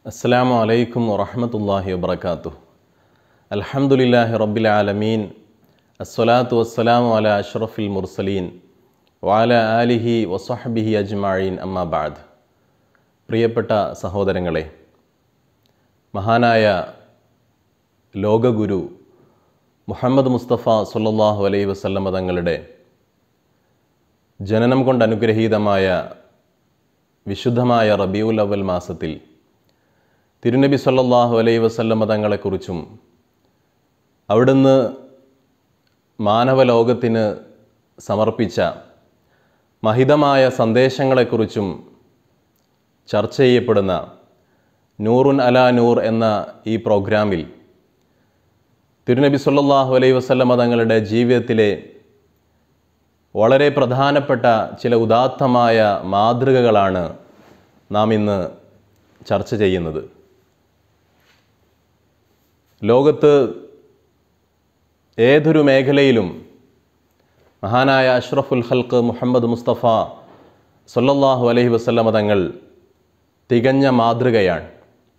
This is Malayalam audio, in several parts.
അസ്സാം വലൈക്കും വറഹമത്തല്ലാഹി വബർക്കാത്തു അൽഹംദുലില്ലാഹി റബ്ബിൽ ആലമീൻ അസ്സലാത്തു വസ്സലാമു അല അഷ്റഫിൽ മുർസലീൻ വാല ആലിഹി വസ്വഹബിഹി അജ്മാഴീൻ അമ്മാബാദ് പ്രിയപ്പെട്ട സഹോദരങ്ങളെ മഹാനായ ലോകഗുരു മുഹമ്മദ് മുസ്തഫ സുല്ലല്ലാഹു അലൈഹി വസല്ലമ തങ്ങളുടെ ജനനം കൊണ്ട് അനുഗ്രഹീതമായ വിശുദ്ധമായ റബിയുൽ അവൽ മാസത്തിൽ തിരുനബി സല്ലല്ലാഹു അലൈഹി വസല്ലമ തങ്ങളെക്കുറിച്ചും അവിടുന്ന് മാനവലോകത്തിന് സമർപ്പിച്ച മഹിതമായ സന്ദേശങ്ങളെക്കുറിച്ചും ചർച്ച ചെയ്യപ്പെടുന്ന നൂറുൻ അല നൂർ എന്ന ഈ പ്രോഗ്രാമിൽ തിരുനബി സല്ലല്ലാഹു അലൈഹി വസല്ലമ തങ്ങളുടെ ജീവിതത്തിലെ വളരെ പ്രധാനപ്പെട്ട ചില ഉദാത്തമായ മാതൃകകളാണ് നാം ഇന്ന് ചർച്ച ചെയ്യുന്നത് ലോകത്ത് ഏതൊരു മേഖലയിലും മഹാനായ അഷ്റഫുൽ ഹൽക്ക് മുഹമ്മദ് മുസ്തഫ സല്ലല്ലാഹു അലൈഹി വസല്ലമ തങ്ങൾ തികഞ്ഞ മാതൃകയാണ്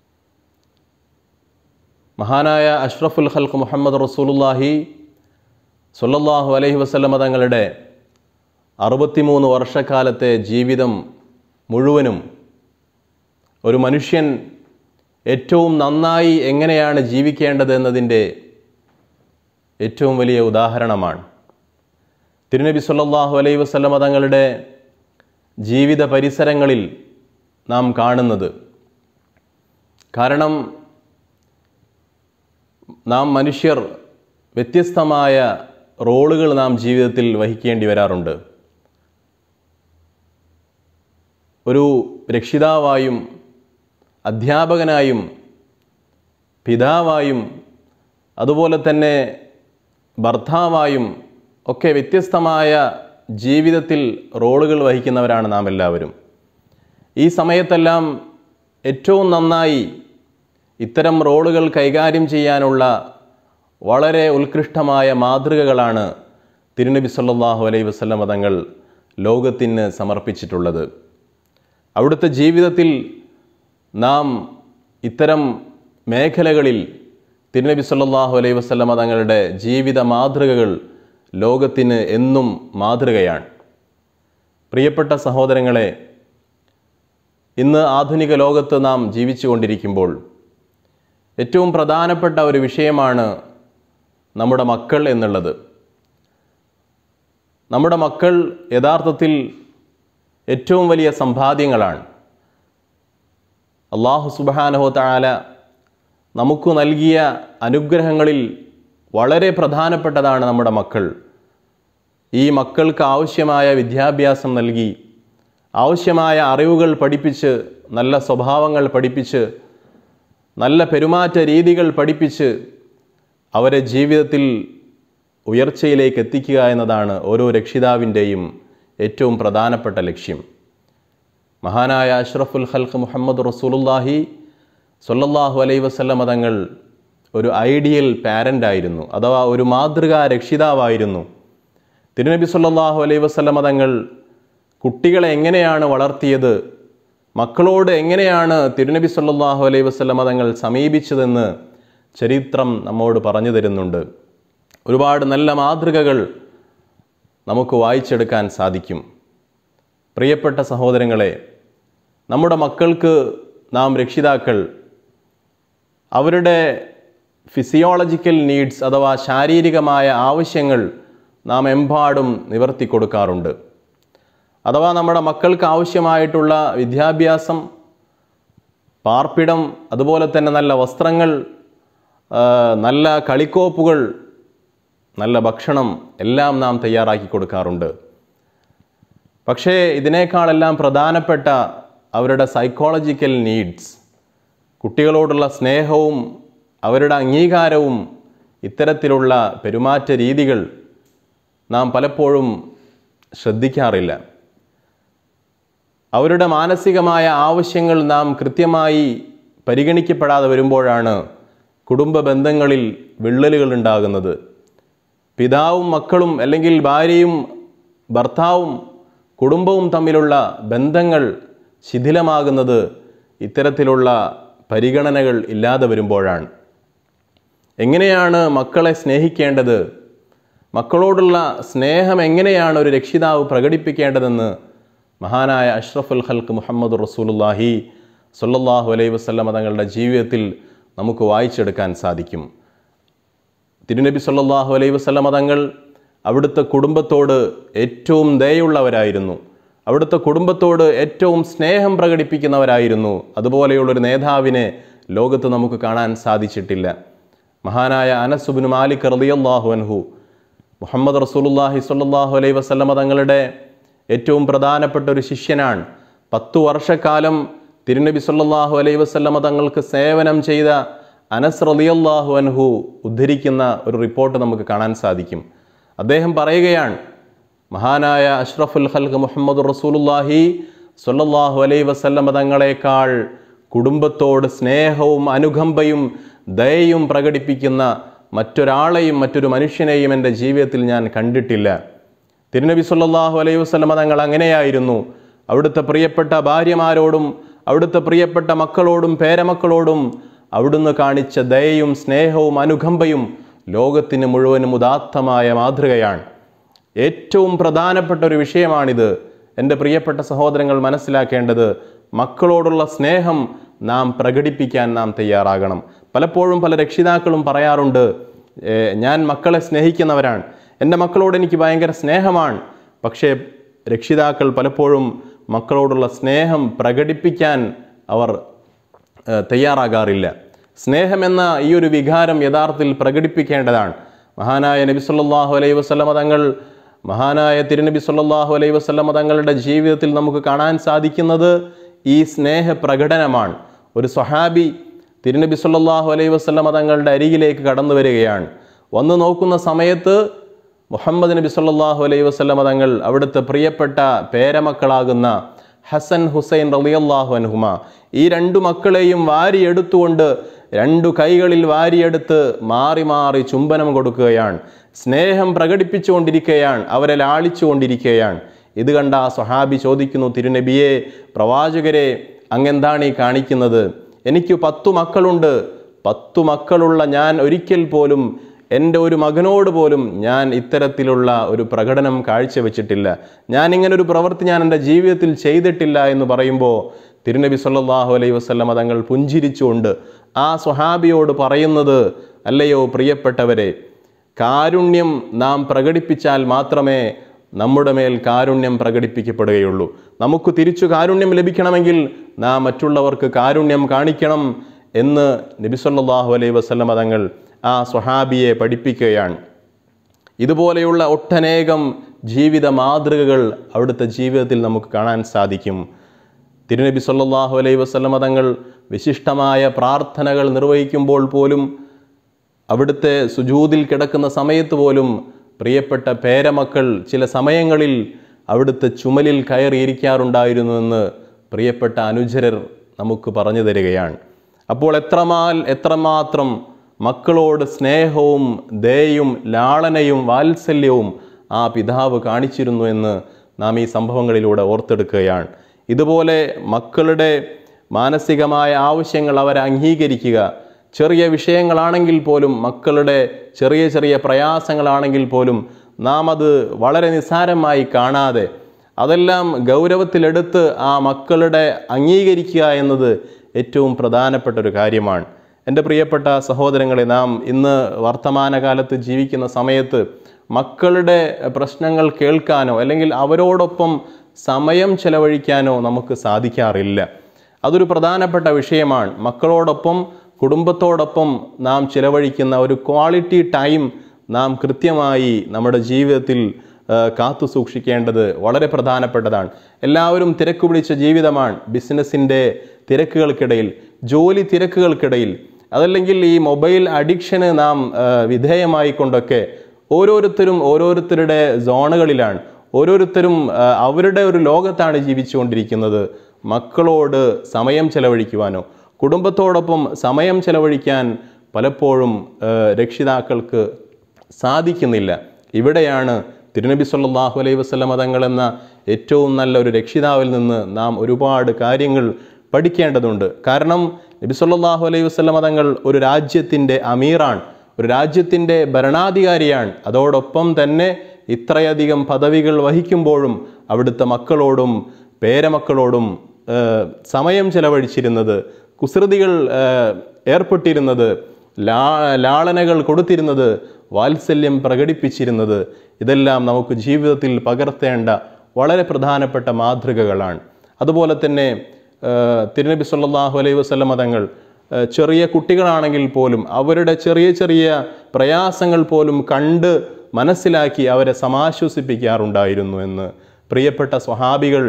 മഹാനായ അഷ്റഫുൽ ഹൽക്ക് മുഹമ്മദ് റസൂലുല്ലാഹി സല്ലല്ലാഹു അലൈഹി വസല്ലമ തങ്ങളുടെ അറുപത്തിമൂന്ന് വർഷക്കാലത്തെ ജീവിതം മുഴുവനും ഒരു മനുഷ്യൻ ഏറ്റവും നന്നായി എങ്ങനെയാണ് ജീവിക്കേണ്ടത് എന്നതിൻ്റെ ഏറ്റവും വലിയ ഉദാഹരണമാണ് തിരുനബി സല്ലല്ലാഹു അലൈഹി വസല്ലമ തങ്ങളുടെ ജീവിത പരിസരങ്ങളിൽ നാം കാണുന്നത് കാരണം നാം മനുഷ്യർ വ്യത്യസ്തമായ റോളുകൾ നാം ജീവിതത്തിൽ വഹിക്കേണ്ടി വരാറുണ്ട് ഒരു രക്ഷിതാവായും അധ്യാപകനായും പിതാവായും അതുപോലെ തന്നെ ഭർത്താവായും ഒക്കെ വ്യത്യസ്തമായ ജീവിതത്തിൽ റോളുകൾ വഹിക്കുന്നവരാണ് നാം എല്ലാവരും ഈ സമയത്തെല്ലാം ഏറ്റവും നന്നായി ഇത്തരം റോളുകൾ കൈകാര്യം ചെയ്യാനുള്ള വളരെ ഉത്കൃഷ്ടമായ മാതൃകകളാണ് തിരുനബി സല്ലല്ലാഹു അലൈഹി വസല്ലമ തങ്ങൾ ലോകത്തിന് സമർപ്പിച്ചിട്ടുള്ളത് അവിടുത്തെ ജീവിതത്തിൽ നാം ഇത്തരം മേഖലകളിൽ തിരുനബി സല്ലല്ലാഹു അലൈഹി വസല്ലമ തങ്ങളുടെ ജീവിത മാതൃകകൾ ലോകത്തിന് എന്നും മാതൃകയാണ് പ്രിയപ്പെട്ട സഹോദരങ്ങളെ ഇന്ന് ആധുനിക ലോകത്ത് നാം ജീവിച്ചുകൊണ്ടിരിക്കുമ്പോൾ ഏറ്റവും പ്രധാനപ്പെട്ട ഒരു വിഷയമാണ് നമ്മുടെ മക്കൾ എന്നുള്ളത് നമ്മുടെ മക്കൾ യഥാർത്ഥത്തിൽ ഏറ്റവും വലിയ സമ്പാദ്യങ്ങളാണ് അള്ളാഹു സുബാനഹോ താല നമുക്ക് നൽകിയ അനുഗ്രഹങ്ങളിൽ വളരെ പ്രധാനപ്പെട്ടതാണ് നമ്മുടെ മക്കൾ ഈ മക്കൾക്ക് ആവശ്യമായ വിദ്യാഭ്യാസം നൽകി ആവശ്യമായ അറിവുകൾ പഠിപ്പിച്ച് നല്ല സ്വഭാവങ്ങൾ പഠിപ്പിച്ച് നല്ല പെരുമാറ്റ രീതികൾ പഠിപ്പിച്ച് അവരെ ജീവിതത്തിൽ ഉയർച്ചയിലേക്ക് എത്തിക്കുക എന്നതാണ് ഓരോ രക്ഷിതാവിൻ്റെയും ഏറ്റവും പ്രധാനപ്പെട്ട ലക്ഷ്യം മഹാനായ അഷ്റഫുൽ ഹൽക്ക് മുഹമ്മദ് റസൂലുല്ലാഹി സൊല്ലാഹു അലൈ വസല്ലമ തങ്ങൾ ഒരു ഐഡിയൽ പാരൻ്റ് ആയിരുന്നു അഥവാ ഒരു മാതൃകാ രക്ഷിതാവായിരുന്നു തിരുനബി സല്ലാഹു അലൈ വസല്ലമ തങ്ങൾ കുട്ടികളെ എങ്ങനെയാണ് വളർത്തിയത് മക്കളോട് എങ്ങനെയാണ് തിരുനബി സല്ലാഹു അലൈ വസല്ലമ തങ്ങൾ സമീപിച്ചതെന്ന് ചരിത്രം നമ്മോട് പറഞ്ഞു തരുന്നുണ്ട് ഒരുപാട് നല്ല മാതൃകകൾ നമുക്ക് വായിച്ചെടുക്കാൻ സാധിക്കും പ്രിയപ്പെട്ട സഹോദരങ്ങളെ നമ്മുടെ മക്കൾക്ക് നാം രക്ഷിതാക്കൾ അവരുടെ ഫിസിയോളജിക്കൽ നീഡ്സ് അഥവാ ശാരീരികമായ ആവശ്യങ്ങൾ നാം എമ്പാടും നിവർത്തി കൊടുക്കാറുണ്ട് അഥവാ നമ്മുടെ മക്കൾക്ക് ആവശ്യമായിട്ടുള്ള വിദ്യാഭ്യാസം പാർപ്പിടം അതുപോലെ തന്നെ നല്ല വസ്ത്രങ്ങൾ നല്ല കളിക്കോപ്പുകൾ നല്ല ഭക്ഷണം എല്ലാം നാം തയ്യാറാക്കി കൊടുക്കാറുണ്ട് പക്ഷേ ഇതിനേക്കാളെല്ലാം പ്രധാനപ്പെട്ട അവരുടെ സൈക്കോളജിക്കൽ നീഡ്സ് കുട്ടികളോടുള്ള സ്നേഹവും അവരുടെ അംഗീകാരവും ഇത്തരത്തിലുള്ള പെരുമാറ്റ രീതികൾ നാം പലപ്പോഴും ശ്രദ്ധിക്കാറില്ല അവരുടെ മാനസികമായ ആവശ്യങ്ങൾ നാം കൃത്യമായി പരിഗണിക്കപ്പെടാതെ വരുമ്പോഴാണ് കുടുംബ ബന്ധങ്ങളിൽ വിള്ളലുകൾ ഉണ്ടാകുന്നത് പിതാവും മക്കളും അല്ലെങ്കിൽ ഭാര്യയും ഭർത്താവും കുടുംബവും തമ്മിലുള്ള ബന്ധങ്ങൾ ശിഥിലമാകുന്നത് ഇത്തരത്തിലുള്ള പരിഗണനകൾ ഇല്ലാതെ വരുമ്പോഴാണ് എങ്ങനെയാണ് മക്കളെ സ്നേഹിക്കേണ്ടത് മക്കളോടുള്ള സ്നേഹം എങ്ങനെയാണ് ഒരു രക്ഷിതാവ് പ്രകടിപ്പിക്കേണ്ടതെന്ന് മഹാനായ അഷ്റഫുൽ ഹൽക്ക് മുഹമ്മദ് റസൂലുല്ലാഹി സല്ലല്ലാഹു അലൈഹി വസല്ലമ തങ്ങളുടെ ജീവിതത്തിൽ നമുക്ക് വായിച്ചെടുക്കാൻ സാധിക്കും തിരുനബി സല്ലല്ലാഹു അലൈഹി വസല്ലമ തങ്ങൾ അവിടുത്തെ കുടുംബത്തോട് ഏറ്റവും ദയുള്ളവരായിരുന്നു അവിടുത്തെ കുടുംബത്തോട് ഏറ്റവും സ്നേഹം പ്രകടിപ്പിക്കുന്നവരായിരുന്നു അതുപോലെയുള്ളൊരു നേതാവിനെ ലോകത്ത് നമുക്ക് കാണാൻ സാധിച്ചിട്ടില്ല മഹാനായ അനസുബിന് മാലിക് റളിയല്ലാഹു അൻഹു മുഹമ്മദ് റസൂലുല്ലാഹി സ്വല്ലല്ലാഹു അലൈഹി വസല്ലമ തങ്ങളുടെ ഏറ്റവും പ്രധാനപ്പെട്ട ഒരു ശിഷ്യനാണ് പത്തു വർഷക്കാലം തിരുനബി സല്ലല്ലാഹു അലൈഹി വസല്ലമ തങ്ങൾക്ക് സേവനം ചെയ്ത അനസ് റളിയല്ലാഹു അൻഹു ഉദ്ധരിക്കുന്ന ഒരു റിപ്പോർട്ട് നമുക്ക് കാണാൻ സാധിക്കും അദ്ദേഹം പറയുകയാണ് മഹാനായ അഷ്റഫുൽ ഖൽഖ് മുഹമ്മദ് റസൂലുല്ലാഹി സ്വല്ലല്ലാഹു അലൈഹി വസല്ലമ തങ്ങളെക്കാൾ കുടുംബത്തോട് സ്നേഹവും അനുകമ്പയും ദയയും പ്രകടിപ്പിക്കുന്ന മറ്റൊരാളെയും മറ്റൊരു മനുഷ്യനെയും എൻ്റെ ജീവിതത്തിൽ ഞാൻ കണ്ടിട്ടില്ല തിരുനബി സല്ലല്ലാഹു അലൈഹി വസല്ലമ തങ്ങൾ അങ്ങനെയായിരുന്നു അവിടുത്തെ പ്രിയപ്പെട്ട ഭാര്യമാരോടും അവിടുത്തെ പ്രിയപ്പെട്ട മക്കളോടും പേരമക്കളോടും അവിടുന്ന് കാണിച്ച ദയയും സ്നേഹവും അനുകമ്പയും ലോകത്തിന് മുഴുവനും ഉദാത്തമായ മാതൃകയാണ് ഏറ്റവും പ്രധാനപ്പെട്ട ഒരു വിഷയമാണിത് എൻ്റെ പ്രിയപ്പെട്ട സഹോദരങ്ങൾ മനസ്സിലാക്കേണ്ടത് മക്കളോടുള്ള സ്നേഹം നാം പ്രകടിപ്പിക്കാൻ നാം തയ്യാറാകണം പലപ്പോഴും പല രക്ഷിതാക്കളും പറയാറുണ്ട് "ഏ, ഞാൻ മക്കളെ സ്നേഹിക്കുന്നവരാണ് എൻ്റെ മക്കളോട് എനിക്ക് ഭയങ്കര സ്നേഹമാണ് പക്ഷേ രക്ഷിതാക്കൾ പലപ്പോഴും മക്കളോടുള്ള സ്നേഹം പ്രകടിപ്പിക്കാൻ അവർ ഏഹ് തയ്യാറാകാറില്ല സ്നേഹമെന്ന ഈ ഒരു വികാരം യഥാർത്ഥത്തിൽ പ്രകടിപ്പിക്കേണ്ടതാണ് മഹാനായ നബി സല്ലല്ലാഹു അലൈഹി വസല്ലമ തങ്ങൾ മഹാനായ തിരുനബി സല്ലല്ലാഹു അലൈഹി വസല്ലമ തങ്ങളുടെ ജീവിതത്തിൽ നമുക്ക് കാണാൻ സാധിക്കുന്നത് ഈ സ്നേഹ പ്രകടനമാണ് ഒരു സ്വഹാബി തിരുനബി സല്ലല്ലാഹു അലൈഹി വസല്ലമ തങ്ങളുടെ അരികിലേക്ക് കടന്നു വരികയാണ് വന്നു നോക്കുന്ന സമയത്ത് മുഹമ്മദ് നബി സല്ലല്ലാഹു അലൈഹി വസല്ലമ തങ്ങൾ അവിടുത്തെ പ്രിയപ്പെട്ട പേരമക്കളാകുന്ന ഹസൻ ഹുസൈൻ റളിയല്ലാഹു അൻഹുമ ഈ രണ്ടു മക്കളെയും വാരിയെടുത്തുകൊണ്ട് രണ്ടു കൈകളിൽ വാരിയെടുത്ത് മാറി മാറി ചുംബനം കൊടുക്കുകയാണ് സ്നേഹം പ്രകടിപ്പിച്ചുകൊണ്ടിരിക്കുകയാണ് അവരെ ലാളിച്ചുകൊണ്ടിരിക്കുകയാണ് ഇത് കണ്ട ആ സ്വഹാബി ചോദിക്കുന്നു തിരുനബിയെ പ്രവാചകരെ അങ്ങെന്താണ് ഈ കാണിക്കുന്നത് എനിക്ക് പത്തു മക്കളുണ്ട് പത്തു മക്കളുള്ള ഞാൻ ഒരിക്കൽ പോലും എൻ്റെ ഒരു മകനോട് പോലും ഞാൻ ഇത്തരത്തിലുള്ള ഒരു പ്രകടനം കാഴ്ചവെച്ചിട്ടില്ല ഞാൻ ഇങ്ങനെ ഒരു പ്രവൃത്തി ഞാൻ എൻ്റെ ജീവിതത്തിൽ ചെയ്തിട്ടില്ല എന്ന് പറയുമ്പോൾ തിരുനബി സല്ലല്ലാഹു അലൈഹി വസല്ലമ തങ്ങൾ പുഞ്ചിരിച്ചുകൊണ്ട് ആ സ്വഹാബിയോട് പറയുന്നത് അല്ലയോ പ്രിയപ്പെട്ടവരെ കാരുണ്യം നാം പ്രകടിപ്പിച്ചാൽ മാത്രമേ നമ്മുടെ മേൽ കാരുണ്യം പ്രകടിപ്പിക്കപ്പെടുകയുള്ളൂ നമുക്ക് തിരിച്ചു കാരുണ്യം ലഭിക്കണമെങ്കിൽ നാം മറ്റുള്ളവർക്ക് കാരുണ്യം കാണിക്കണം എന്ന് നബി സല്ലല്ലാഹു അലൈഹി വസല്ലമ തങ്ങൾ ആ സ്വഹാബിയെ പഠിപ്പിക്കുകയാണ് ഇതുപോലെയുള്ള ഒട്ടനേകം ജീവിത മാതൃകകൾ അവിടുത്തെ ജീവിതത്തിൽ നമുക്ക് കാണാൻ സാധിക്കും തിരുനബി സല്ലല്ലാഹു അലൈഹി വസല്ലമ തങ്ങൾ വിശിഷ്ടമായ പ്രാർത്ഥനകൾ നിർവഹിക്കുമ്പോൾ പോലും അവിടുത്തെ സുജൂതിൽ കിടക്കുന്ന സമയത്ത് പോലും പ്രിയപ്പെട്ട പേരമക്കൾ ചില സമയങ്ങളിൽ അവിടുത്തെ ചുമലിൽ കയറിയിരിക്കാറുണ്ടായിരുന്നുവെന്ന് പ്രിയപ്പെട്ട അനുചരർ നമുക്ക് പറഞ്ഞു തരികയാണ് അപ്പോൾ എത്രമാൽ എത്രമാത്രം മക്കളോട് സ്നേഹവും ദയയും ലാളനയും വാത്സല്യവും ആ പിതാവ് കാണിച്ചിരുന്നു എന്ന് നാം ഈ സംഭവങ്ങളിലൂടെ ഓർത്തെടുക്കുകയാണ് ഇതുപോലെ മക്കളുടെ മാനസികമായ ആവശ്യങ്ങൾ അവരെ അംഗീകരിക്കുക ചെറിയ വിഷയങ്ങളാണെങ്കിൽ പോലും മക്കളുടെ ചെറിയ ചെറിയ പ്രയാസങ്ങളാണെങ്കിൽ പോലും നാം അത് വളരെ നിസ്സാരമായി കാണാതെ അതെല്ലാം ഗൗരവത്തിലെടുത്ത് ആ മക്കളുടെ അംഗീകരിക്കുക എന്നത് ഏറ്റവും പ്രധാനപ്പെട്ട ഒരു കാര്യമാണ് എൻ്റെ പ്രിയപ്പെട്ട സഹോദരങ്ങളെ നാം ഇന്ന് വർത്തമാനകാലത്ത് ജീവിക്കുന്ന സമയത്ത് മക്കളുടെ പ്രശ്നങ്ങൾ കേൾക്കാനോ അല്ലെങ്കിൽ അവരോടൊപ്പം സമയം ചെലവഴിക്കാനോ നമുക്ക് സാധിക്കാറില്ല അതൊരു പ്രധാനപ്പെട്ട വിഷയമാണ് മക്കളോടൊപ്പം കുടുംബത്തോടൊപ്പം നാം ചിലവഴിക്കുന്ന ഒരു ക്വാളിറ്റി ടൈം നാം കൃത്യമായി നമ്മുടെ ജീവിതത്തിൽ ആ, കാത്തു സൂക്ഷിക്കേണ്ടത് വളരെ പ്രധാനപ്പെട്ടതാണ് എല്ലാവരും തിരക്ക് പിടിച്ച ജീവിതമാണ് ബിസിനസ്സിൻ്റെ തിരക്കുകൾക്കിടയിൽ ജോലി തിരക്കുകൾക്കിടയിൽ അതല്ലെങ്കിൽ ഈ മൊബൈൽ അഡിക്ഷന് നാം ആ, വിധേയമായിക്കൊണ്ടൊക്കെ ഓരോരുത്തരും ഓരോരുത്തരുടെ സോണുകളിലാണ് ഓരോരുത്തരും ആ, അവരുടെ ഒരു ലോകത്താണ് ജീവിച്ചുകൊണ്ടിരിക്കുന്നത് മക്കളോട് സമയം ചെലവഴിക്കുവാനോ കുടുംബത്തോടൊപ്പം സമയം ചെലവഴിക്കാൻ പലപ്പോഴും ആ, രക്ഷിതാക്കൾക്ക് സാധിക്കുന്നില്ല ഇവിടെയാണ് തിരുനബി സല്ലല്ലാഹു അലൈഹി വസല്ലമ തങ്ങൾ എന്ന ഏറ്റവും നല്ല ഒരു രക്ഷിതാവിൽ നിന്ന് നാം ഒരുപാട് കാര്യങ്ങൾ പഠിക്കേണ്ടതുണ്ട് കാരണം നബി സല്ലല്ലാഹു അലൈഹി വസല്ലമ തങ്ങൾ ഒരു രാജ്യത്തിൻ്റെ അമീറാണ് ഒരു രാജ്യത്തിൻ്റെ ഭരണാധികാരിയാണ് അതോടൊപ്പം തന്നെ ഇത്രയധികം പദവികൾ വഹിക്കുമ്പോഴും അവിടുത്തെ മക്കളോടും പേരമക്കളോടും ഏഹ്, സമയം ചെലവഴിച്ചിരുന്നത് കുസൃതികൾ ഏഹ്, ഏർപ്പെട്ടിരുന്നത് ലാ ലാളനകൾ കൊടുത്തിരുന്നത് വാത്സല്യം പ്രകടിപ്പിച്ചിരുന്നത് ഇതെല്ലാം നമുക്ക് ജീവിതത്തിൽ പകർത്തേണ്ട വളരെ പ്രധാനപ്പെട്ട മാതൃകകളാണ് അതുപോലെ തന്നെ ഏഹ്, തിരുനബി സല്ലല്ലാഹു അലൈഹി വസല്ലമ തങ്ങൾ ഏഹ്, ചെറിയ കുട്ടികളാണെങ്കിൽ പോലും അവരുടെ ചെറിയ ചെറിയ പ്രയാസങ്ങൾ പോലും കണ്ട് മനസ്സിലാക്കി അവരെ സമാശ്വസിപ്പിക്കാറുണ്ടായിരുന്നു എന്ന് പ്രിയപ്പെട്ട സ്വഹാബികൾ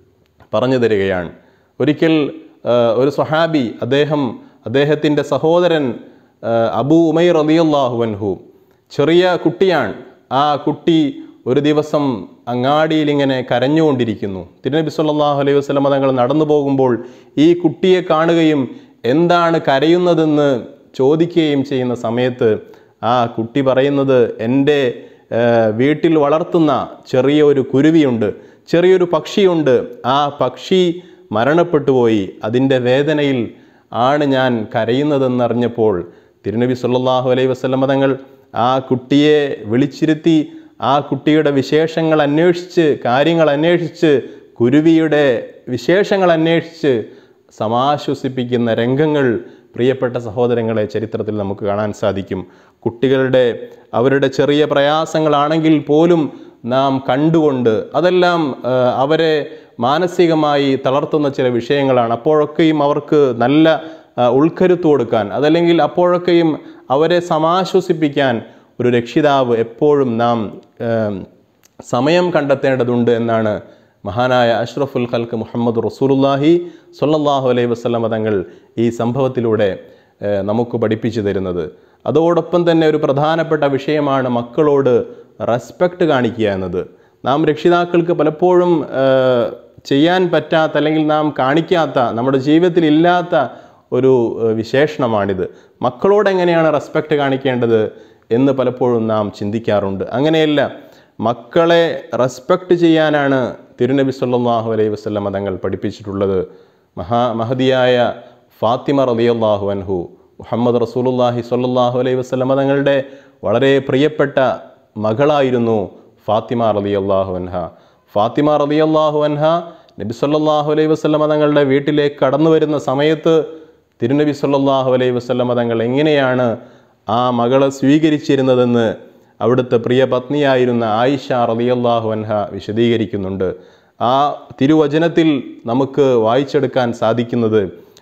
പറഞ്ഞു തരികയാണ് ഒരിക്കൽ ആ, ഒരു സ്വഹാബി അദ്ദേഹം അദ്ദേഹത്തിൻ്റെ സഹോദരൻ ആ, അബൂ ഉമൈർ റളിയല്ലാഹു അൻഹു ചെറിയ കുട്ടിയാണ് ആ കുട്ടി ഒരു ദിവസം അങ്ങാടിയിൽ ഇങ്ങനെ കരഞ്ഞുകൊണ്ടിരിക്കുന്നു തിരുനബി സല്ലല്ലാഹു അലൈഹി വസല്ലമ തങ്ങൾ നടന്നു പോകുമ്പോൾ ഈ കുട്ടിയെ കാണുകയും എന്താണ് കരയുന്നതെന്ന് ചോദിക്കുകയും ചെയ്യുന്ന സമയത്ത് ആ കുട്ടി പറയുന്നത് എൻ്റെ ഏഹ്, വീട്ടിൽ വളർത്തുന്ന ചെറിയ ഒരു കുരുവിയുണ്ട് ചെറിയൊരു പക്ഷിയുണ്ട് ആ പക്ഷി മരണപ്പെട്ടു പോയി അതിൻ്റെ വേദനയിൽ ആണ് ഞാൻ കരയുന്നതെന്നറിഞ്ഞപ്പോൾ തിരുനബി സല്ലല്ലാഹു അലൈഹി വസല്ലമ തങ്ങൾ ആ കുട്ടിയെ വിളിച്ചിരുത്തി ആ കുട്ടിയുടെ വിശേഷങ്ങൾ അന്വേഷിച്ച് കാര്യങ്ങൾ അന്വേഷിച്ച് കുരുവിയുടെ വിശേഷങ്ങൾ അന്വേഷിച്ച് സമാശ്വസിപ്പിക്കുന്ന രംഗങ്ങൾ പ്രിയപ്പെട്ട സഹോദരങ്ങളെ ചരിത്രത്തിൽ നമുക്ക് കാണാൻ സാധിക്കും കുട്ടികളുടെ അവരുടെ ചെറിയ പ്രയാസങ്ങളാണെങ്കിൽ പോലും നാം കണ്ടുകൊണ്ട് അതെല്ലാം ആ, അവരെ മാനസികമായി തളർത്തുന്ന ചില വിഷയങ്ങളാണ് അപ്പോഴൊക്കെയും അവർക്ക് നല്ല ആ, ഉൾക്കരുത്ത് കൊടുക്കാൻ അതല്ലെങ്കിൽ അപ്പോഴൊക്കെയും അവരെ സമാശ്വസിപ്പിക്കാൻ ഒരു രക്ഷിതാവ് എപ്പോഴും നാം ആ, സമയം കണ്ടെത്തേണ്ടതുണ്ട് എന്നാണ് മഹാനായ അഷ്റഫുൽ ഖൽക്ക് മുഹമ്മദ് റസൂലുല്ലാഹി സ്വല്ലല്ലാഹു അലൈഹി വസല്ലമ തങ്ങൾ ഈ സംഭവത്തിലൂടെ ഏഹ്, നമുക്ക് പഠിപ്പിച്ചു തരുന്നത് അതോടൊപ്പം തന്നെ ഒരു പ്രധാനപ്പെട്ട വിഷയമാണ് മക്കളോട് റെസ്പെക്റ്റ് കാണിക്കുക എന്നത് നാം രക്ഷിതാക്കൾക്ക് പലപ്പോഴും ഏഹ്, ചെയ്യാൻ പറ്റാത്ത അല്ലെങ്കിൽ നാം കാണിക്കാത്ത നമ്മുടെ ജീവിതത്തിൽ ഇല്ലാത്ത ഒരു ഏഹ്, വിശേഷണമാണിത് മക്കളോട് എങ്ങനെയാണ് റെസ്പെക്റ്റ് കാണിക്കേണ്ടത് എന്ന് പലപ്പോഴും നാം ചിന്തിക്കാറുണ്ട് അങ്ങനെയല്ല മക്കളെ റെസ്പെക്റ്റ് ചെയ്യാനാണ് തിരുനബി സല്ലല്ലാഹു അലൈഹി വസല്ലമ തങ്ങൾ പഠിപ്പിച്ചിട്ടുള്ളത് മഹാ മഹതിയായ ഫാത്തിമ റളിയല്ലാഹു അൻഹു മുഹമ്മദ് റസൂലുള്ളാഹി സ്വല്ലല്ലാഹു അലൈഹി വസല്ലമ തങ്ങളുടെ വളരെ പ്രിയപ്പെട്ട മകളായിരുന്നു ഫാത്തിമ റളിയല്ലാഹു അൻഹ ഫാത്തിമ റളിയല്ലാഹു അൻഹ നബി സല്ലല്ലാഹു അലൈഹി വസല്ലമ തങ്ങളുടെ വീട്ടിലേക്ക് കടന്നു വരുന്ന സമയത്ത് തിരുനബി സല്ലല്ലാഹു അലൈഹി വസല്ലമ തങ്ങൾ എങ്ങനെയാണ് ആ മകളെ സ്വീകരിച്ചിരുന്നതെന്ന് അവിടുത്തെ പ്രിയ പത്നിയായിരുന്ന ആയിഷ റളിയല്ലാഹു അൻഹ വിശദീകരിക്കുന്നുണ്ട് ആ തിരുവചനത്തിൽ നമുക്ക് വായിച്ചെടുക്കാൻ സാധിക്കുന്നത്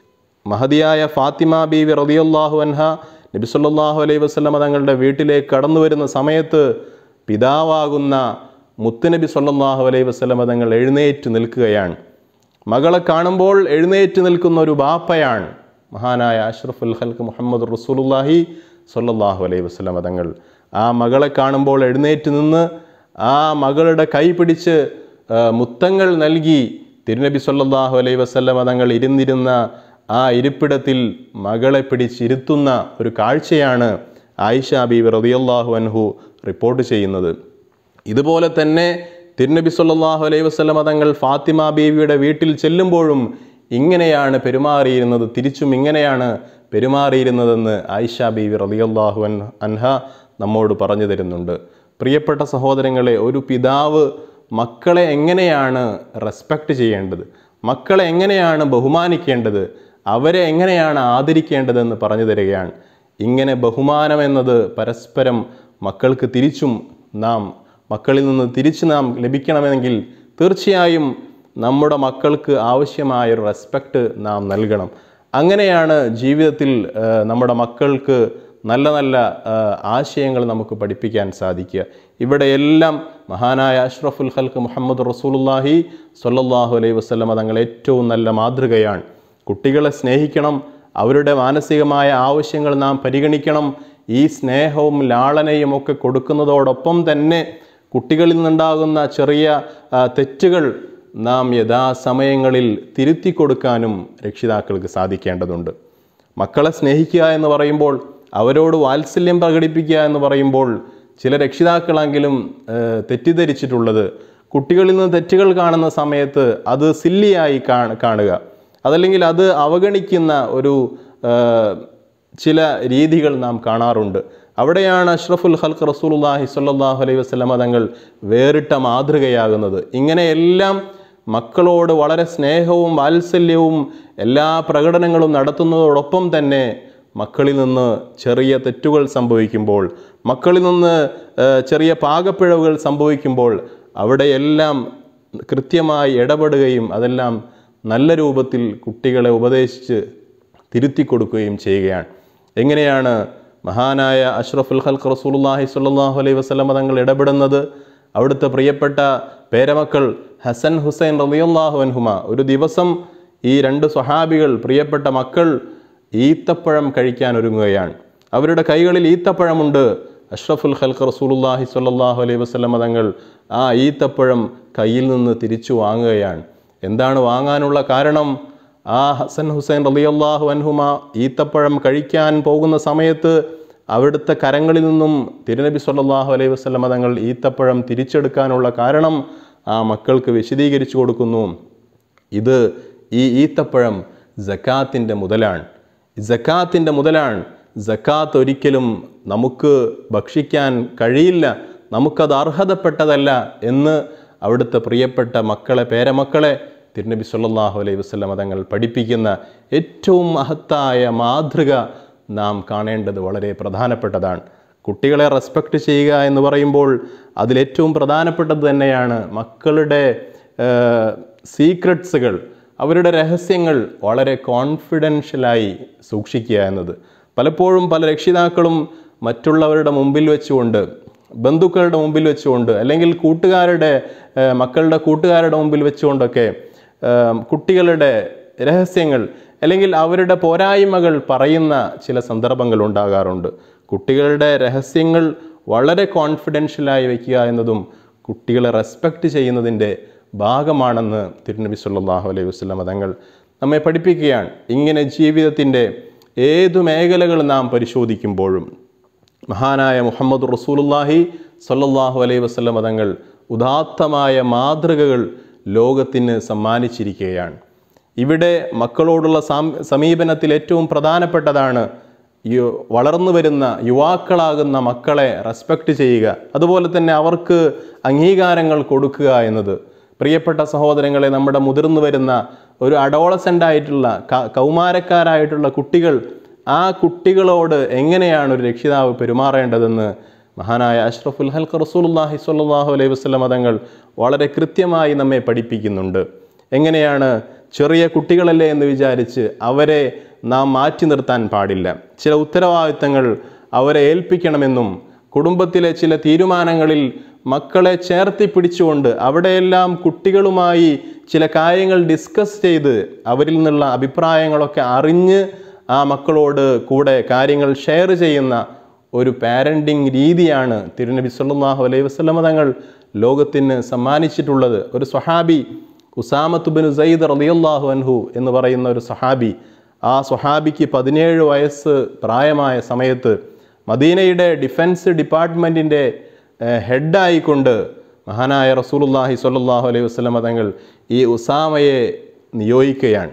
മഹതിയായ ഫാത്തിമ ബീവി റളിയല്ലാഹു അൻഹ നബി സല്ലല്ലാഹു അലൈഹി വസല്ലമ തങ്ങളുടെ വീട്ടിലേക്ക് കടന്നു വരുന്ന സമയത്ത് പിതാവാകുന്ന മുത്തുനബി സല്ലല്ലാഹു അലൈഹി വസല്ലമ തങ്ങൾ എഴുന്നേറ്റ് നിൽക്കുകയാണ് മകളെ കാണുമ്പോൾ എഴുന്നേറ്റ് നിൽക്കുന്ന ഒരു ബാപ്പയാണ് മഹാനായ അഷ്റഫുൽ ഹൽക്ക് മുഹമ്മദ് റസൂലുല്ലാഹി സ്വല്ലല്ലാഹു അലൈഹി വസല്ലമ തങ്ങൾ ആ മകളെ കാണുമ്പോൾ എഴുന്നേറ്റ് നിന്ന് ആ മകളുടെ കൈ പിടിച്ച് ആ, മുത്തങ്ങൾ നൽകി തിരുനബി സല്ലല്ലാഹു അലൈഹി വസല്ലമ തങ്ങൾ ഇരുന്നിരുന്ന ആ ഇരിപ്പിടത്തിൽ മകളെ പിടിച്ചിരുത്തുന്ന ഒരു കാഴ്ചയാണ് ആയിഷ ബീവി റളിയല്ലാഹു അൻഹു റിപ്പോർട്ട് ചെയ്യുന്നത് ഇതുപോലെ തന്നെ തിരുനബി സല്ലല്ലാഹു അലൈഹി വസല്ലമ തങ്ങൾ ഫാത്തിമ ബീവിയുടെ വീട്ടിൽ ചെല്ലുമ്പോഴും ഇങ്ങനെയാണ് പെരുമാറിയിരുന്നത് തിരിച്ചും ഇങ്ങനെയാണ് പെരുമാറിയിരുന്നതെന്ന് ആയിഷ ബീവി റളിയല്ലാഹു അൻ അൻഹ നമ്മോട് പറഞ്ഞു തരുന്നുണ്ട് പ്രിയപ്പെട്ട സഹോദരങ്ങളെ ഒരു പിതാവ് മക്കളെ എങ്ങനെയാണ് റെസ്പെക്റ്റ് ചെയ്യേണ്ടത് മക്കളെ എങ്ങനെയാണ് ബഹുമാനിക്കേണ്ടത് അവരെ എങ്ങനെയാണ് ആദരിക്കേണ്ടതെന്ന് പറഞ്ഞു തരികയാണ് ഇങ്ങനെ ബഹുമാനം എന്നത് പരസ്പരം മക്കൾക്ക് തിരിച്ചും നാം മക്കളിൽ നിന്ന് തിരിച്ച് നാം ലഭിക്കണമെങ്കിൽ തീർച്ചയായും നമ്മുടെ മക്കൾക്ക് ആവശ്യമായ ഒരു റെസ്പെക്റ്റ് നാം നൽകണം അങ്ങനെയാണ് ജീവിതത്തിൽ ആ, നമ്മുടെ മക്കൾക്ക് നല്ല നല്ല ആ, ആശയങ്ങൾ നമുക്ക് പഠിപ്പിക്കാൻ സാധിക്കുക ഇവിടെയെല്ലാം മഹാനായ അഷ്റഫുൽ ഖൽക്ക് മുഹമ്മദ് റസൂലുല്ലാഹി സ്വല്ലല്ലാഹു അലൈഹി വസല്ലമ തങ്ങൾ ഏറ്റവും നല്ല മാതൃകയാണ് കുട്ടികളെ സ്നേഹിക്കണം അവരുടെ മാനസികമായ ആവശ്യങ്ങൾ നാം പരിഗണിക്കണം ഈ സ്നേഹവും ലാളനയും ഒക്കെ കൊടുക്കുന്നതോടൊപ്പം തന്നെ കുട്ടികളിൽ നിന്നുണ്ടാകുന്ന ചെറിയ ആ, തെറ്റുകൾ നാം യഥാസമയങ്ങളിൽ തിരുത്തി കൊടുക്കാനും രക്ഷിതാക്കൾക്ക് സാധിക്കേണ്ടതുണ്ട് മക്കളെ സ്നേഹിക്കുക എന്ന് പറയുമ്പോൾ അവരോട് വാത്സല്യം പ്രകടിപ്പിക്കുക എന്ന് പറയുമ്പോൾ ചില രക്ഷിതാക്കളെങ്കിലും ഏഹ്, തെറ്റിദ്ധരിച്ചിട്ടുള്ളത് കുട്ടികളിൽ നിന്ന് തെറ്റുകൾ കാണുന്ന സമയത്ത് അത് സില്ലിയായി കാണ്- കാണുക അതല്ലെങ്കിൽ അത് അവഗണിക്കുന്ന ഒരു ആ, ചില രീതികൾ നാം കാണാറുണ്ട് അവിടെയാണ് അഷ്റഫുൽ ഹൽക്ക് റസൂലുള്ളാഹി സ്വല്ലല്ലാഹു അലൈഹി വസല്ലമ തങ്ങൾ വേറിട്ട മാതൃകയാകുന്നത് ഇങ്ങനെയെല്ലാം മക്കളോട് വളരെ സ്നേഹവും വാത്സല്യവും എല്ലാ പ്രകടനങ്ങളും നടത്തുന്നതോടൊപ്പം തന്നെ മക്കളിൽ നിന്ന് ചെറിയ തെറ്റുകൾ സംഭവിക്കുമ്പോൾ മക്കളിൽ നിന്ന് ആ, ചെറിയ പാകപ്പിഴവുകൾ സംഭവിക്കുമ്പോൾ അവിടെയെല്ലാം കൃത്യമായി ഇടപെടുകയും അതെല്ലാം നല്ല രൂപത്തിൽ കുട്ടികളെ ഉപദേശിച്ച് തിരുത്തി കൊടുക്കുകയും ചെയ്യുകയാണ് എങ്ങനെയാണ് മഹാനായ അഷ്റഫുൽ ഖൽഖ് റസൂലുള്ളാഹി സ്വല്ലല്ലാഹു അലൈഹി വസല്ലമ തങ്ങൾ ഇടപെടുന്നത് അവിടുത്തെ പ്രിയപ്പെട്ട പേരമക്കൾ ഹസൻ ഹുസൈൻ റളിയല്ലാഹു അൻഹുമ ഒരു ദിവസം ഈ രണ്ട് സ്വഹാബികൾ പ്രിയപ്പെട്ട മക്കൾ ഈത്തപ്പഴം കഴിക്കാൻ ഒരുങ്ങുകയാണ് അവരുടെ കൈകളിൽ ഈത്തപ്പഴമുണ്ട് അഷ്റഫുൽ ഖൽഖ് റസൂലുള്ളാഹി സ്വല്ലല്ലാഹു അലൈഹി വസല്ലമ തങ്ങൾ ആ ഈത്തപ്പഴം കയ്യിൽ നിന്ന് തിരിച്ചു വാങ്ങുകയാണ് എന്താണ് വാങ്ങാനുള്ള കാരണം ആ ഹസൻ ഹുസൈൻ റളിയല്ലാഹു അൻഹുമ ഈത്തപ്പഴം കഴിക്കാൻ പോകുന്ന സമയത്ത് അവിടുത്തെ കരങ്ങളിൽ നിന്നും തിരുനബി സല്ലല്ലാഹു അലൈഹി വസല്ലമ തങ്ങൾ ഈത്തപ്പഴം തിരിച്ചെടുക്കാനുള്ള കാരണം ആ മക്കൾക്ക് വിശദീകരിച്ചു കൊടുക്കുന്നു ഇത് ഈ ഈത്തപ്പഴം ജക്കാത്തിൻ്റെ മുതലാണ് ജക്കാത്തിൻ്റെ മുതലാണ് ജക്കാത്ത് ഒരിക്കലും നമുക്ക് ഭക്ഷിക്കാൻ കഴിയില്ല നമുക്കത് അർഹതപ്പെട്ടതല്ല എന്ന് അവിടുത്തെ പ്രിയപ്പെട്ട മക്കളെ പേരമക്കളെ തിരുനബി സല്ലല്ലാഹു അലൈഹി വസല്ലമ തങ്ങൾ പഠിപ്പിക്കുന്ന ഏറ്റവും മഹത്തായ മാതൃക നാം കാണേണ്ടത് വളരെ പ്രധാനപ്പെട്ടതാണ് കുട്ടികളെ റെസ്പെക്റ്റ് ചെയ്യുക എന്ന് പറയുമ്പോൾ അതിലേറ്റവും പ്രധാനപ്പെട്ടത് തന്നെയാണ് മക്കളുടെ സീക്രട്സുകൾ അവരുടെ രഹസ്യങ്ങൾ വളരെ കോൺഫിഡൻഷ്യലായി സൂക്ഷിക്കുക എന്നത് പലപ്പോഴും പല രക്ഷിതാക്കളും മറ്റുള്ളവരുടെ മുമ്പിൽ വെച്ചുകൊണ്ട് ബന്ധുക്കളുടെ മുമ്പിൽ വെച്ചുകൊണ്ട് അല്ലെങ്കിൽ കൂട്ടുകാരുടെ ഏഹ്, മക്കളുടെ കൂട്ടുകാരുടെ മുമ്പിൽ വെച്ചുകൊണ്ടൊക്കെ ഏഹ്, കുട്ടികളുടെ രഹസ്യങ്ങൾ അല്ലെങ്കിൽ അവരുടെ പോരായ്മകൾ പറയുന്ന ചില സന്ദർഭങ്ങൾ ഉണ്ടാകാറുണ്ട് കുട്ടികളുടെ രഹസ്യങ്ങൾ വളരെ കോൺഫിഡൻഷ്യലായി വയ്ക്കുക എന്നതും കുട്ടികളെ റെസ്പെക്റ്റ് ചെയ്യുന്നതിൻ്റെ ഭാഗമാണെന്ന് തിരുനബി സല്ലല്ലാഹു അലൈഹി വസല്ലമ തങ്ങൾ നമ്മെ പഠിപ്പിക്കുകയാണ് ഇങ്ങനെ ജീവിതത്തിൻ്റെ ഏതു മേഖലകൾ നാം പരിശോധിക്കുമ്പോഴും മഹാനായ മുഹമ്മദ് റസൂലുള്ളാഹി സ്വല്ലല്ലാഹു അലൈഹി വസല്ലമ തങ്ങൾ ഉദാത്തമായ മാതൃകകൾ ലോകത്തിന് സമ്മാനിച്ചിരിക്കുകയാണ് ഇവിടെ മക്കളോടുള്ള സാം സമീപനത്തിൽ ഏറ്റവും പ്രധാനപ്പെട്ടതാണ് ഈ വളർന്നു വരുന്ന യുവാക്കളാകുന്ന മക്കളെ റെസ്പെക്റ്റ് ചെയ്യുക അതുപോലെ തന്നെ അവർക്ക് അംഗീകാരങ്ങൾ കൊടുക്കുക എന്നത് പ്രിയപ്പെട്ട സഹോദരങ്ങളെ നമ്മുടെ മുതിർന്നു വരുന്ന ഒരു അഡോളസൻ്റ് ആയിട്ടുള്ള ക- കൗമാരക്കാരായിട്ടുള്ള കുട്ടികൾ ആ കുട്ടികളോട് എങ്ങനെയാണ് ഒരു രക്ഷിതാവ് പെരുമാറേണ്ടതെന്ന് മഹാനായ അഷ്റഫുൽ ഹൽക്ക് റസൂലുള്ളാഹി സ്വല്ലല്ലാഹു അലൈഹി വസല്ലം തങ്ങൾ വളരെ കൃത്യമായി നമ്മെ പഠിപ്പിക്കുന്നുണ്ട് എങ്ങനെയാണ് ചെറിയ കുട്ടികളല്ലേ എന്ന് വിചാരിച്ച് അവരെ നാം മാറ്റി നിർത്താൻ പാടില്ല ചില ഉത്തരവാദിത്തങ്ങൾ അവരെ ഏൽപ്പിക്കണമെന്നും കുടുംബത്തിലെ ചില തീരുമാനങ്ങളിൽ മക്കളെ ചേർത്തി പിടിച്ചുകൊണ്ട് അവിടെയെല്ലാം കുട്ടികളുമായി ചില കാര്യങ്ങൾ ഡിസ്കസ് ചെയ്ത് അവരിൽ നിന്നുള്ള അഭിപ്രായങ്ങളൊക്കെ അറിഞ്ഞ് ആ മക്കളോട് കൂടെ കാര്യങ്ങൾ ഷെയർ ചെയ്യുന്ന ഒരു പാരൻറ്റിങ് രീതിയാണ് തിരുനബി സല്ലല്ലാഹു അലൈഹി വസല്ലമ തങ്ങൾ ലോകത്തിന് സമ്മാനിച്ചിട്ടുള്ളത് ഒരു സ്വഹാബി ഉസാമത്ത് ബിൻ സയ്യിദ് റളിയല്ലാഹു അൻഹു എന്ന് പറയുന്ന ഒരു സ്വഹാബി ആ സ്വഹാബിക്ക് പതിനേഴ് വയസ്സ് പ്രായമായ സമയത്ത് മദീനയുടെ ഡിഫൻസ് ഡിപ്പാർട്ട്മെൻറ്റിൻ്റെ ഹെഡായിക്കൊണ്ട് മഹാനായ റസൂലുള്ളാഹി സ്വല്ലല്ലാഹു അലൈഹി വസല്ലമ തങ്ങൾ ഈ ഉസാമയെ നിയോഗിക്കുകയാണ്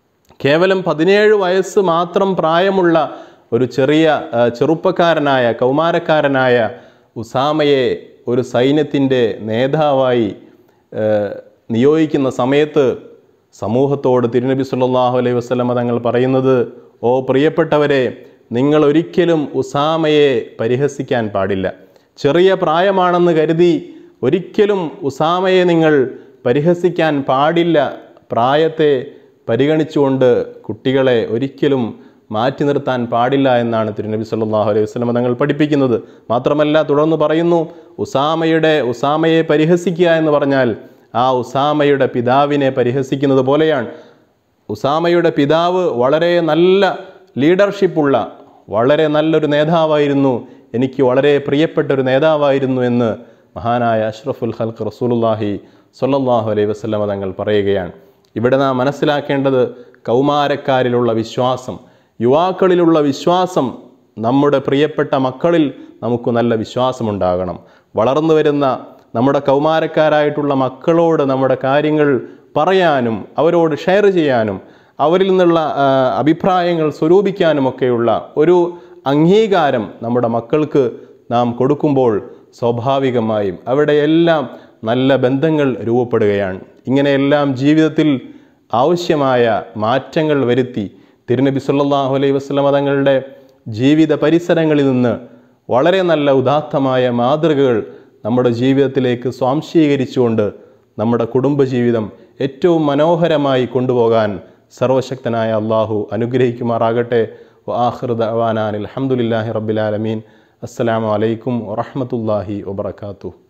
കേവലം പതിനേഴ് വയസ്സ് മാത്രം പ്രായമുള്ള ഒരു ചെറിയ ആ, ചെറുപ്പക്കാരനായ കൗമാരക്കാരനായ ഉസാമയെ ഒരു സൈന്യത്തിൻ്റെ നേതാവായി ആ, നിയോഗിക്കുന്ന സമയത്ത് സമൂഹത്തോട് തിരുനബി സല്ലല്ലാഹു അലൈഹി വസല്ലമ തങ്ങൾ പറയുന്നത് ഓ പ്രിയപ്പെട്ടവരെ നിങ്ങൾ ഒരിക്കലും ഉസാമയെ പരിഹസിക്കാൻ പാടില്ല ചെറിയ പ്രായമാണെന്ന് കരുതി ഒരിക്കലും ഉസാമയെ നിങ്ങൾ പരിഹസിക്കാൻ പാടില്ല പ്രായത്തെ പരിഗണിച്ചുകൊണ്ട് കുട്ടികളെ ഒരിക്കലും മാറ്റി നിർത്താൻ പാടില്ല എന്നാണ് തിരുനബി സല്ലല്ലാഹു അലൈഹി വസല്ലം തങ്ങൾ പഠിപ്പിക്കുന്നത് മാത്രമല്ല തുടർന്ന് പറയുന്നു ഉസാമയുടെ ഉസാമയെ പരിഹസിക്കുക എന്ന് പറഞ്ഞാൽ ആ ഉസാമയുടെ പിതാവിനെ പരിഹസിക്കുന്നത് പോലെയാണ് ഉസാമയുടെ പിതാവ് വളരെ നല്ല ലീഡർഷിപ്പുള്ള വളരെ നല്ലൊരു നേതാവായിരുന്നു എനിക്ക് വളരെ പ്രിയപ്പെട്ട ഒരു നേതാവായിരുന്നു എന്ന് മഹാനായ അഷ്റഫുൽ ഹൽക്ക് റസൂലുള്ളാഹി സ്വല്ലല്ലാഹു അലൈഹി വസല്ലമ തങ്ങൾ പറയുകയാണ് ഇവിടെ നാം മനസ്സിലാക്കേണ്ടത് കൗമാരക്കാരിലുള്ള വിശ്വാസം യുവാക്കളിലുള്ള വിശ്വാസം നമ്മുടെ പ്രിയപ്പെട്ട മക്കളിൽ നമുക്ക് നല്ല വിശ്വാസമുണ്ടാകണം വളർന്നു വരുന്ന നമ്മുടെ കൗമാരക്കാരായിട്ടുള്ള മക്കളോട് നമ്മുടെ കാര്യങ്ങൾ പറയാനും അവരോട് ഷെയർ ചെയ്യാനും അവരിൽ നിന്നുള്ള ആ, അഭിപ്രായങ്ങൾ സ്വരൂപിക്കാനുമൊക്കെയുള്ള ഒരു അംഗീകാരം നമ്മുടെ മക്കൾക്ക് നാം കൊടുക്കുമ്പോൾ സ്വാഭാവികമായും അവിടെയെല്ലാം നല്ല ബന്ധങ്ങൾ രൂപപ്പെടുകയാണ് ഇങ്ങനെയെല്ലാം ജീവിതത്തിൽ ആവശ്യമായ മാറ്റങ്ങൾ വരുത്തി തിരുനബി സല്ലല്ലാഹു അലൈഹി വസല്ലമ തങ്ങളുടെ ജീവിത പരിസരങ്ങളിൽ നിന്ന് വളരെ നല്ല ഉദാത്തമായ മാതൃകകൾ നമ്മുടെ ജീവിതത്തിലേക്ക് സ്വാംശീകരിച്ചുകൊണ്ട് നമ്മുടെ കുടുംബജീവിതം ഏറ്റവും മനോഹരമായി കൊണ്ടുപോകാൻ സർവശക്തനായ അള്ളാഹു അനുഗ്രഹിക്കുമാറാകട്ടെ ആഹൃദ അവാനാൻ അലഹമുല്ലാഹി റബ്ബിലാലമീൻ അസ്സലാമു അലൈക്കും വറഹമത്തല്ലാഹി വബർക്കാത്തു